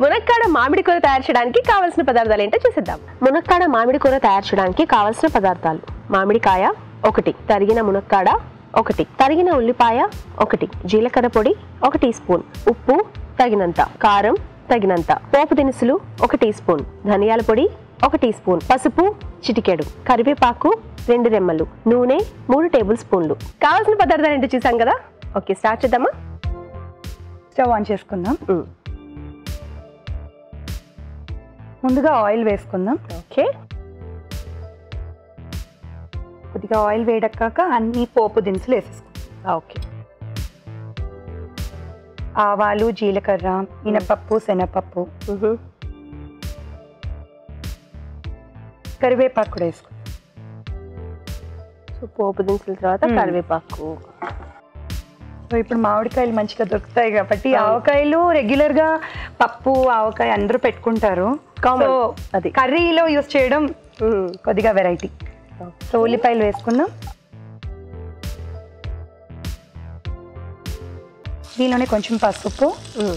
మునక్కాడ మామిడి కూర తయారు చేయడానికి కావాల్సిన పదార్థాలు ఏంటో చూసేద్దాం మునక్కాడ మామిడి కూర తయారు చేయడానికి కావాల్సిన పదార్థాలు మామిడికాయ ఒకటి తరిగిన మునక్కాడ ఒకటి తరిగిన ఉల్లిపాయ ఒకటి జీలకర్ర పొడి ఒక టీ స్పూన్ ఉప్పు తగినంత కారం తగినంత పోపు దినుసులు ఒక టీ స్పూన్ ధనియాల పొడి ఒక టీ స్పూన్ పసుపు చిటికెడు కరివేపాకు రెండు రెమ్మలు నూనె మూడు టేబుల్ స్పూన్లు కావాల్సిన పదార్థాలు ఏంటో చూసాం కదా ఓకే స్టార్ట్ చేద్దామా స్టవ్ ఆన్ చేసుకుందాం ఉమ్, ముందుగా ఆయిల్ వేసుకుందాం ఓకే కొద్దిగా ఆయిల్ వేడెక్కాక అన్ని పోపు దినుసులు వేసేసుకుందాం ఓకే ఆవాలు జీలకర్ర మినపప్పు శనగపప్పు మ్హూ. కరివేపాకు కూడా వేసుకుందాం సో పోపు దినుసుల తర్వాత మ్మ్. కరివేపాకు సో ఇప్పుడు మామిడికాయలు మంచిగా దొరుకుతాయి కాబట్టి అవును. ఆవకాయలు రెగ్యులర్ గా పప్పు ఆవకాయ అందరూ పెట్టుకుంటారు Common. సో అది. కర్రీలో యూస్ చేయడం మ్మ్. కొద్దిగా వెరైటీ సో ఉల్లిపాయలు వేసుకుందాం దీనిలోనే కొంచెం పసుపు మ్మ్.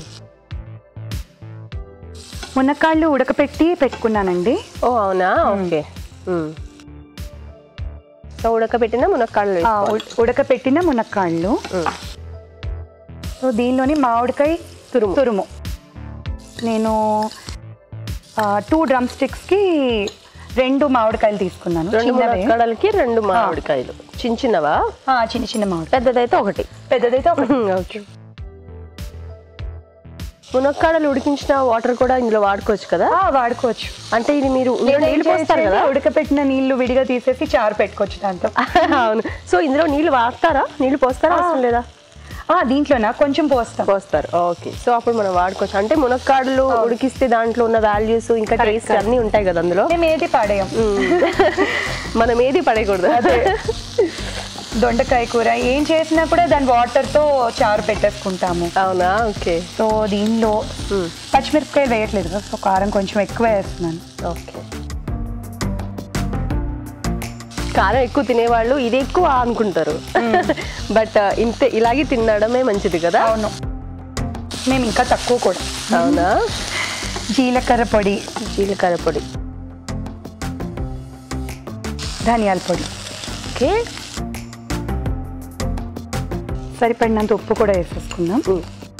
మునక్కాళ్ళు ఉడకపెట్టి పెట్టుకున్నానండి ఓ అవునా ఓకే మ్మ్. సో ఉడకబెట్టిన మునక్కాడలు ఆ, వేసుకోవాలి. ఉ- ఉడకపెట్టిన మునక్కాళ్ళు మ్మ్. సో దీనిలోని మామిడికాయ తురుము. తురుము నేను టూ డ్రమ్ స్టిక్స్కి రెండు మామిడికాయలు తీసుకున్నాను రెండు చిన్నవే. మునక్కాడలకి రెండు మామిడికాయలు చిన్న చిన్నవా ఆ, చిన్న చిన్న మామిడికాయ పెద్దదైతే ఒకటి పెద్దదైతే ఒక ఓకే మునక్కాడలు ఉడికించిన వాటర్ కూడా ఇందులో వాడుకోవచ్చు కదా ఆ, వాడుకోవచ్చు అంటే ఇది మీరు ఇందులో నేను నీళ్ళు పోస్తారు చేసేది కదా ఉడకపెట్టిన నీళ్లు విడిగా తీసేసి చారు పెట్టుకోవచ్చు దాంతో అవును సో ఇందులో నీళ్ళు వాడతారా నీళ్ళు పోస్తారా అవసరం లేదా ఆ, దీంట్లోనా కొంచెం పోస్తాం పోస్తారు ఓకే సో అప్పుడు మనం వాడుకోవచ్చు అంటే మునక్కాడలు ఉడికిస్తే దాంట్లో ఉన్న వాల్యూస్ ఇంకా టేస్ట్ అన్ని ఉంటాయి కదా అందులో మేము ఏది పాడేయం మ్మ్. మనం ఏది పడేయకూడదు అదే దొండకాయ కూర ఏం చేసినా కూడా దాని వాటర్ తో చారు పెట్టేసుకుంటాము అవునా ఓకే సో దీనిలో మ్మ్. పచ్చిమిరపకాయలు వేయట్లేదు కదా సో కారం కొంచెం ఎక్కువ వేస్తున్నాను ఓకే కారం ఎక్కువ తినేవాళ్ళు ఇది ఎక్కువ అనుకుంటారు బట్ ఇంతే ఇలాగే తినడమే మంచిది కదా అవును మేము ఇంకా తక్కువ కూడా అవునా జీలకర్ర పొడి జీలకర్ర పొడి ధనియాల పొడి ఓకే సరిపడినంత ఉప్పు కూడా వేసేసుకుందాం మ్మ్.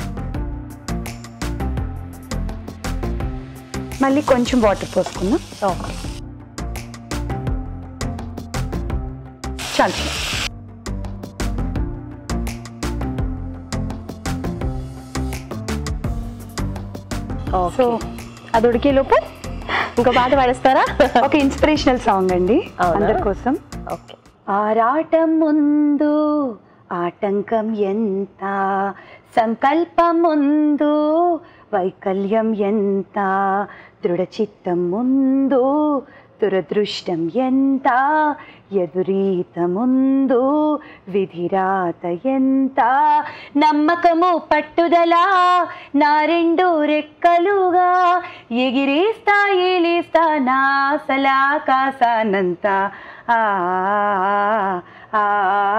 మళ్ళీ కొంచెం వాటర్ పోసుకుందాం ఓకే చాలు సో అది ఉడికే లోపు ఇంకో పాట పాడేస్తారా ఒక ఇన్స్పిరేషనల్ సాంగ్ అండి అవునా? అందరి కోసం ఓకే ఆరాటం ముందు ఆటంకం ఎంత సంకల్పం ముందు వైకల్యం ఎంత దృఢచిత్తం ముందు దురదృష్టం ఎంత ఎదురీత ముందు విధిరాత ఎంత నమ్మకము పట్టుదల నా రెండు రెక్కలుగా ఎగిరేస్తా ఏలేస్తా నా సలాకాసానంత ఆ ఆ,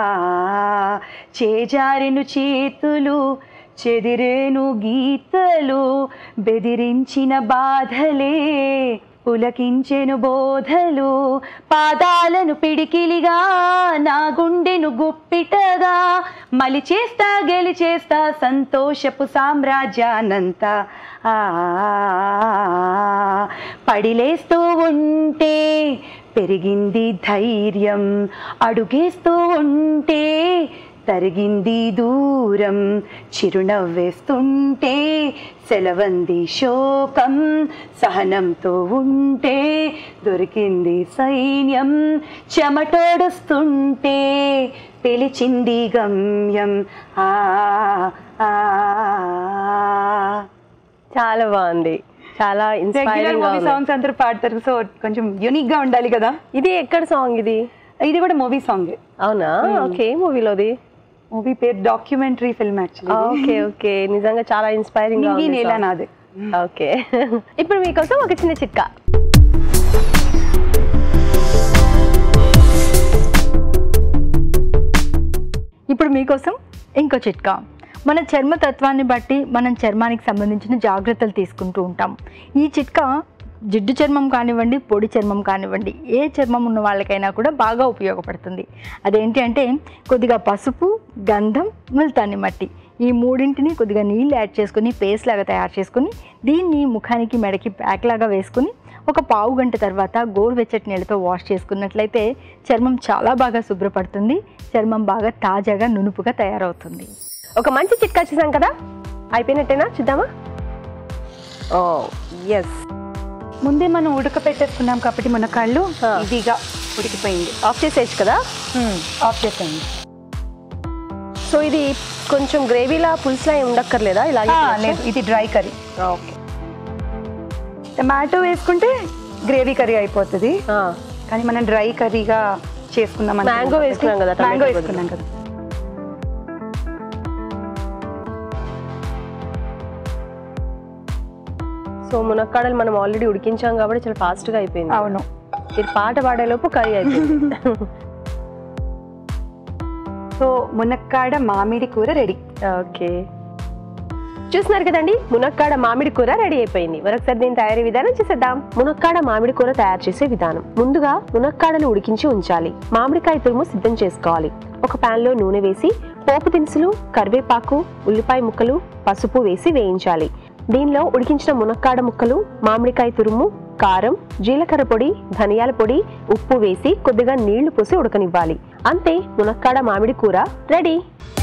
చేజారెను చేతులు చెదిరేను గీతలు బెదిరించిన బాధలే పులకించెను బోధలు పాదాలను పిడికిలిగా నా గుండెను గుప్పిటగా మలిచేస్తా గెలిచేస్తా సంతోషపు సామ్రాజ్యానంతా ఆ పడిలేస్తూ ఉంటే పెరిగింది ధైర్యం అడుగేస్తూ ఉంటే తరిగింది దూరం చిరునవ్వేస్తుంటే సెలవంది శోకం సహనంతో ఉంటే దొరికింది సైన్యం చెమటోడుస్తుంటే పిలిచింది గమ్యం ఆ ఆ, చాలా బాగుంది చాలా రెగ్యులర్ ఇన్స్పైరింగ్ మూవీ సాంగ్స్ అందరూ పాడతారు సో కొంచెం యూనిక్ గా ఉండాలి కదా ఇది ఎక్కడ సాంగ్ ఇది ఇది కూడా మూవీ సాంగ్ అవునా ఓకే మూవీలోది మూవీ పేరు documentary film actually okay okay నిజంగా చాలా ఇన్స్పైరింగ్ గా నింగి ఉంది నేల song. నాదే ఓకే ఇప్పుడు మీకోసం ఒక చిన్న చిట్కా ఇప్పుడు మీకోసం ఇంకో చిట్కా మన చర్మ తత్వాన్ని బట్టి మనం చర్మానికి సంబంధించిన జాగ్రత్తలు తీసుకుంటూ ఉంటాం ఈ చిట్కా జిడ్డు చర్మం కానివ్వండి పొడి చర్మం కానివ్వండి ఏ చర్మం ఉన్న వాళ్ళకైనా కూడా బాగా ఉపయోగపడుతుంది అదేంటి అంటే కొద్దిగా పసుపు గంధం ముల్తాని మట్టి ఈ మూడింటిని కొద్దిగా నీళ్ళు యాడ్ చేసుకొని పేస్ట్ లాగా తయారు చేసుకొని దీన్ని ముఖానికి మెడకి ప్యాక్ లాగా వేసుకుని ఒక పావు గంట తర్వాత గోరువెచ్చటి నీళ్ళతో వాష్ చేసుకున్నట్లయితే చర్మం చాలా బాగా శుభ్రపడుతుంది చర్మం బాగా తాజాగా నునుపుగా తయారవుతుంది ఒక మంచి చిట్కా చూసాం కదా అయిపోయినట్టేనా చూద్దామా ఓ ఎస్ ముందే మనం ఉడక పెట్టేసుకున్నాం కాబట్టి మన కళ్ళు ఆ. ఈజీగా ఉడికిపోయింది ఆఫ్ చేసేయచ్చు కదా ఆఫ్ చేసేయండి సో ఇది కొంచెం గ్రేవీలా పులుసులా ఏం ఉండక్కర్లేదా ఇలాగే ఆ, తినొచ్చా? లేదు ఇది డ్రై కర్రీ ఓకే టమాటో వేసుకుంటే గ్రేవీ కర్రీ అయిపోతుంది ఆ, కానీ మనం డ్రై కర్రీగా చేసుకుందాం Mango వేసుకున్నాం కదా, మ్యాంగో టమాటో వేసుకున్నాం కదా సో మునక్కాడలు మనం ఆల్రెడీ ఉడికించాం కాబట్టి చాలా ఫాస్ట్ గా అయిపోయింది అవును ఇది పాట పాడేలోపు కర్రీ అయిపోయింది సో మునక్కాడ మామిడి కూర రెడీ ఓకే చూస్తున్నారు కదండి మునక్కాడ మామిడి కూర రెడీ అయిపోయింది మరొకసారి దీని తయారీ విధానం చేసేద్దాం మునక్కాడ మామిడి కూర తయారు చేసే విధానం ముందుగా మునక్కాడలు ఉడికించి ఉంచాలి మామిడికాయ తురుము సిద్ధం చేసుకోవాలి ఒక పాన్ లో నూనె వేసి పోపు దినుసులు కరివేపాకు ఉల్లిపాయ ముక్కలు పసుపు వేసి వేయించాలి దీనిలో ఉడికించిన మునక్కాడ ముక్కలు మామిడికాయ తురుము కారం జీలకర్ర పొడి ధనియాల పొడి ఉప్పు వేసి కొద్దిగా నీళ్లు పోసి ఉడకనివ్వాలి అంతే మునక్కాడ మామిడి కూర రెడీ